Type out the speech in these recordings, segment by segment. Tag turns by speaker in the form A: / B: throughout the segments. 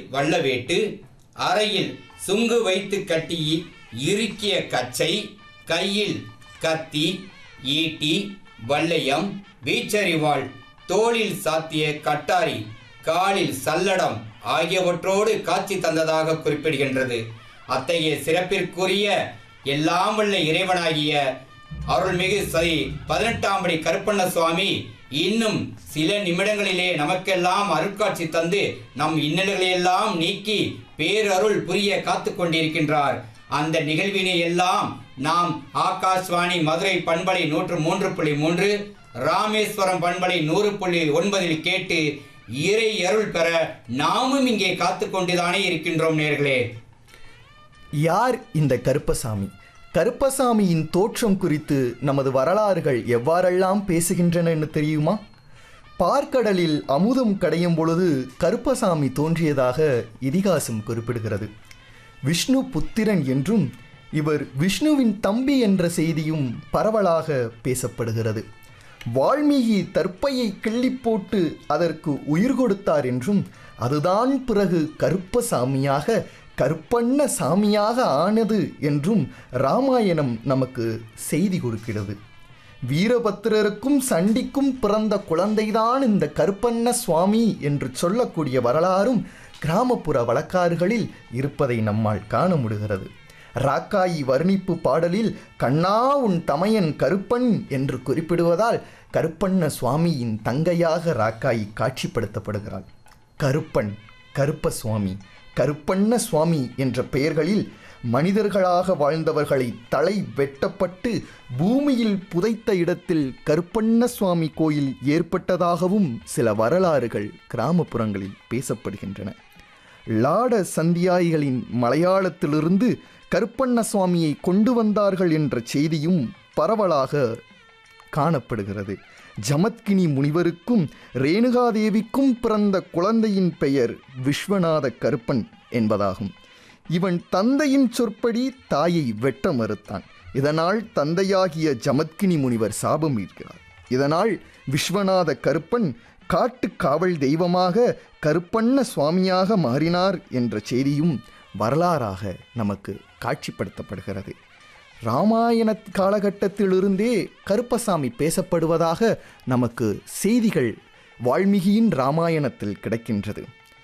A: வல்லவேட்டு அறையில் சுங்கு வைத்து கட்டி இறுக்கிய கச்சை கையில் கத்தி ஈட்டி வல்லையம் வீச்சறிவாள் தோளில் சாத்திய கட்டாரி காலில் சல்லடம் ஆகியவற்றோடு காட்சி தந்ததாக குறிப்பிடுகின்றது அத்தகைய சிறப்பிற்குரிய எல்லாம் வல்ல இறைவனாகிய அருள்மிகு ஸ்ரீ பதினெட்டாம் படி கருப்பண்ண சுவாமி இன்னும் சில நிமிடங்களிலே நமக்கெல்லாம் அருட்காட்சி தந்து நம் இன்னல்களையெல்லாம் நீக்கி பேரருள் புரிய காத்து கொண்டிருக்கின்றார் அந்த நிகழ்வினை எல்லாம் நாம் ஆகாஷ்வாணி மதுரை பண்பலை நூற்று மூன்று புள்ளி மூன்று ராமேஸ்வரம் பண்பலை நூறு புள்ளி ஒன்பதில் கேட்டு இறை அருள் பெற நாமும் இங்கே காத்து கொண்டுதானே இருக்கின்றோம் நேர்களே
B: யார் இந்த கருப்பசாமி கருப்பசாமியின் தோற்றம் குறித்து நமது வரலாறுகள் எவ்வாறெல்லாம் பேசுகின்றன என்று தெரியுமா பார்க்கடலில் அமுதம் கடையும் பொழுது கருப்பசாமி தோன்றியதாக இதிகாசம் குறிப்பிடுகிறது விஷ்ணு புத்திரன் என்றும் இவர் விஷ்ணுவின் தம்பி என்ற செய்தியும் பரவலாக பேசப்படுகிறது வால்மீகி தற்பையை கிள்ளி போட்டு அதற்கு உயிர் கொடுத்தார் என்றும் அதுதான் பிறகு கருப்பசாமியாக கருப்பண்ண சாமியாக ஆனது என்றும் ராமாயணம் நமக்கு செய்தி கொடுக்கிறது வீரபத்திரருக்கும் சண்டிக்கும் பிறந்த குழந்தைதான் இந்த கருப்பண்ண சுவாமி என்று சொல்லக்கூடிய வரலாறும் கிராமப்புற வழக்காறுகளில் இருப்பதை நம்மால் காண முடிகிறது ராக்காயி வர்ணிப்பு பாடலில் கண்ணா உன் தமையன் கருப்பன் என்று குறிப்பிடுவதால் கருப்பண்ண சுவாமியின் தங்கையாக ராக்காயி காட்சிப்படுத்தப்படுகிறாள் கருப்பன் கருப்ப சுவாமி கருப்பண்ண சுவாமி என்ற பெயர்களில் மனிதர்களாக வாழ்ந்தவர்களை தலை வெட்டப்பட்டு பூமியில் புதைத்த இடத்தில் கருப்பண்ண சுவாமி கோயில் ஏற்பட்டதாகவும் சில வரலாறுகள் கிராமப்புறங்களில் பேசப்படுகின்றன லாட சந்தியாயிகளின் மலையாளத்திலிருந்து கருப்பண்ண சுவாமியை கொண்டு வந்தார்கள் என்ற செய்தியும் பரவலாக காணப்படுகிறது ஜமத்கினி முனிவருக்கும் ரேணுகாதேவிக்கும் பிறந்த குழந்தையின் பெயர் விஸ்வநாத கருப்பன் என்பதாகும் இவன் தந்தையின் சொற்படி தாயை வெட்ட மறுத்தான் இதனால் தந்தையாகிய ஜமத்கினி முனிவர் சாபம் ஈர்க்கிறார் இதனால் விஸ்வநாத கருப்பன் காட்டு காவல் தெய்வமாக கருப்பண்ண சுவாமியாக மாறினார் என்ற செய்தியும் வரலாறாக நமக்கு காட்சிப்படுத்தப்படுகிறது ராமாயண காலகட்டத்திலிருந்தே கருப்பசாமி பேசப்படுவதாக நமக்கு செய்திகள் வால்மீகியின் ராமாயணத்தில் கிடைக்கின்றது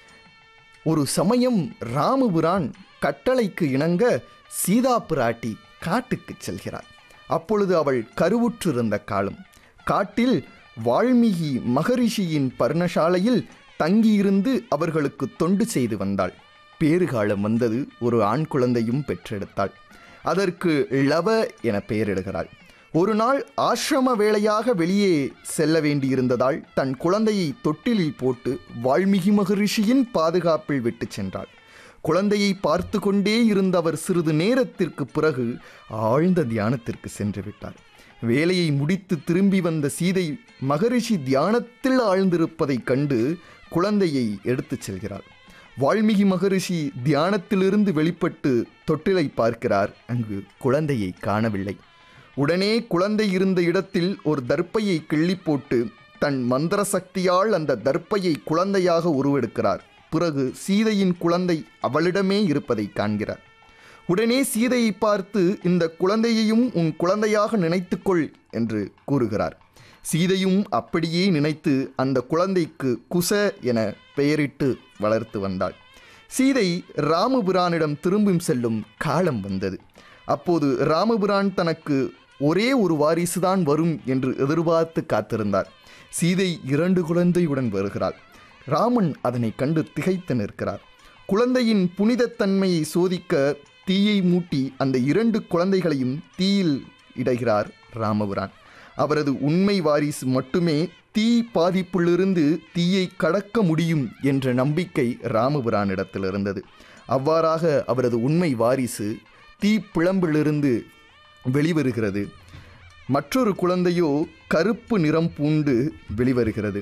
B: ஒரு சமயம் ராமபுரான் கட்டளைக்கு இணங்க சீதா பிராட்டி காட்டுக்கு செல்கிறார் அப்பொழுது அவள் கருவுற்றிருந்த காலம் காட்டில் வால்மீகி மகரிஷியின் பர்ணசாலையில் தங்கியிருந்து அவர்களுக்கு தொண்டு செய்து வந்தாள் பேறுகாலம் வந்தது ஒரு ஆண் குழந்தையும் பெற்றெடுத்தாள் அதற்கு லவ என பெயரிடுகிறாள் ஒரு நாள் ஆசிரம வேளையாக வெளியே செல்ல வேண்டியிருந்ததால் தன் குழந்தையை தொட்டிலில் போட்டு வால்மீகி மகரிஷியின் பாதுகாப்பில் விட்டு சென்றாள் குழந்தையை பார்த்து கொண்டே இருந்த அவர் சிறிது நேரத்திற்கு பிறகு ஆழ்ந்த தியானத்திற்கு சென்று விட்டார் வேலையை முடித்து திரும்பி வந்த சீதை மகரிஷி தியானத்தில் ஆழ்ந்திருப்பதைக் கண்டு குழந்தையை எடுத்துச் செல்கிறாள் வால்மீகி மகரிஷி தியானத்திலிருந்து வெளிப்பட்டு தொட்டிலை பார்க்கிறார் அங்கு குழந்தையை காணவில்லை உடனே குழந்தை இருந்த இடத்தில் ஒரு தர்ப்பையை கிள்ளி போட்டு தன் மந்திர சக்தியால் அந்த தர்ப்பையை குழந்தையாக உருவெடுக்கிறார் பிறகு சீதையின் குழந்தை அவளிடமே இருப்பதை காண்கிறார் உடனே சீதையை பார்த்து இந்த குழந்தையையும் உன் குழந்தையாக நினைத்துக்கொள் என்று கூறுகிறார் சீதையும் அப்படியே நினைத்து அந்த குழந்தைக்கு குச என பெயரிட்டு வளர்த்து வந்தாள் சீதை ராமபுரானிடம் திரும்பும் செல்லும் காலம் வந்தது அப்போது ராமபுரான் தனக்கு ஒரே ஒரு வாரிசுதான் வரும் என்று எதிர்பார்த்து காத்திருந்தார் சீதை இரண்டு குழந்தையுடன் வருகிறாள் ராமன் அதனை கண்டு திகைத்து நிற்கிறார் குழந்தையின் புனிதத்தன்மையை சோதிக்க தீயை மூட்டி அந்த இரண்டு குழந்தைகளையும் தீயில் இடுகிறார் ராமபுரான் அவரது உண்மை வாரிசு மட்டுமே தீ பாதிப்பிலிருந்து தீயை கடக்க முடியும் என்ற நம்பிக்கை ராமபுரானிடத்தில் இருந்தது அவ்வாறாக அவரது உண்மை வாரிசு தீ பிளம்பிலிருந்து வெளிவருகிறது மற்றொரு குழந்தையோ கருப்பு நிறம் பூண்டு வெளிவருகிறது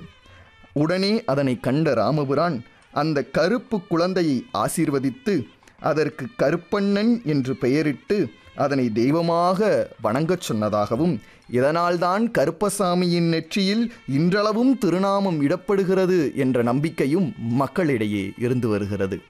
B: உடனே அதனை கண்ட ராமபுரான் அந்த கருப்பு குழந்தையை ஆசீர்வதித்து அதற்கு கருப்பண்ணன் என்று பெயரிட்டு அதனை தெய்வமாக வணங்கச் சொன்னதாகவும் இதனால்தான் கருப்பசாமியின் நெற்றியில் இன்றளவும் திருநாமம் இடப்படுகிறது என்ற நம்பிக்கையும் மக்களிடையே இருந்து வருகிறது